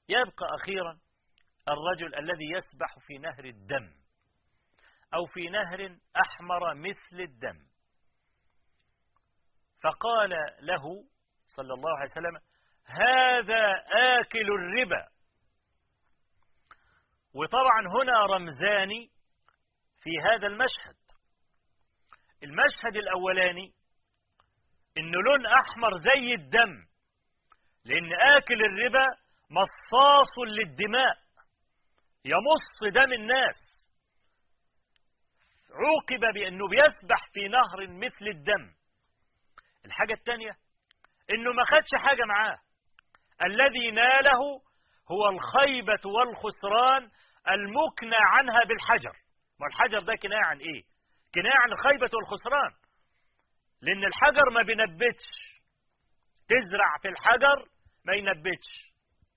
يبقى أخيرا الرجل الذي يسبح في نهر الدم أو في نهر أحمر مثل الدم فقال له صلى الله عليه وسلم هذا آكل الربا وطبعا هنا رمزان في هذا المشهد المشهد الأولاني إنه لون أحمر زي الدم لأن آكل الربا مصاص للدماء يمص دم الناس عوقب بأنه بيسبح في نهر مثل الدم الحاجة الثانية إنه ما خدش حاجة معاه الذي ناله هو الخيبة والخسران المكنى عنها بالحجر ما الحجر ده كناية عن إيه كناية عن الخيبة والخسران لأن الحجر ما بينبتش تزرع في الحجر ما ينبتش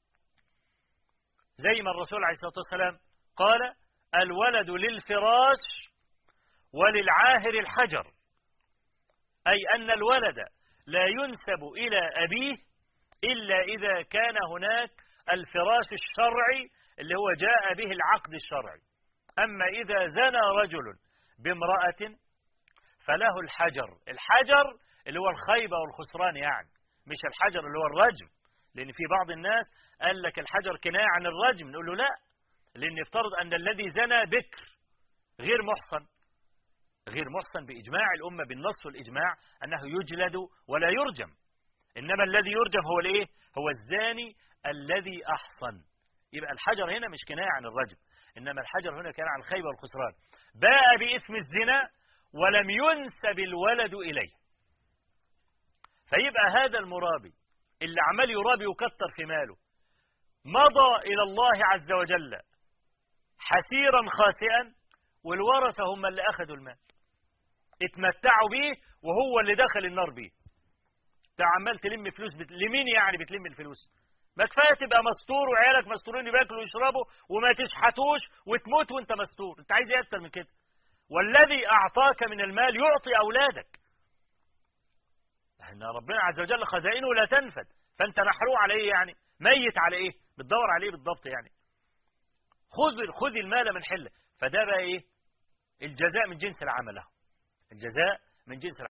زي ما الرسول عليه الصلاة والسلام قال الولد للفراش وللعاهر الحجر أي أن الولد لا ينسب إلى أبيه إلا إذا كان هناك الفراش الشرعي اللي هو جاء به العقد الشرعي أما إذا زنى رجل بامرأة فله الحجر الحجر اللي هو الخيبة والخسران يعني مش الحجر اللي هو الرجم لأن في بعض الناس قال لك الحجر كناية عن الرجم نقول له لا لأن يفترض أن الذي زنى بكر غير محصن غير محصن بإجماع الأمة بالنص والإجماع أنه يجلد ولا يرجم إنما الذي يرجم هو الإيه هو الزاني الذي أحصن يبقى الحجر هنا مش كناية عن الرجم إنما الحجر هنا كان عن الخيبة والخسران باء باسم الزنا ولم ينسب الولد إليه فيبقى هذا المرابي اللي عمال يرابي وكتر في ماله مضى إلى الله عز وجل حسيرا خاسئا والورثة هم اللي أخذوا المال اتمتعوا بيه وهو اللي دخل النار بيه انت عمال تلم فلوس بت... لمين يعني بتلم الفلوس ما كفايه تبقى مستور وعيالك مستورين بياكلوا ويشربوا وما تشحتوش وتموت وانت مستور انت عايز ايه اكتر من كده والذي اعطاك من المال يعطي اولادك ان ربنا عز وجل خزائنه لا تنفد فانت محروق على ايه يعني ميت على ايه بتدور عليه بالضبط يعني خذ خذ المال من حله فده بقى ايه الجزاء من جنس العمل له الجزاء من جنس العمل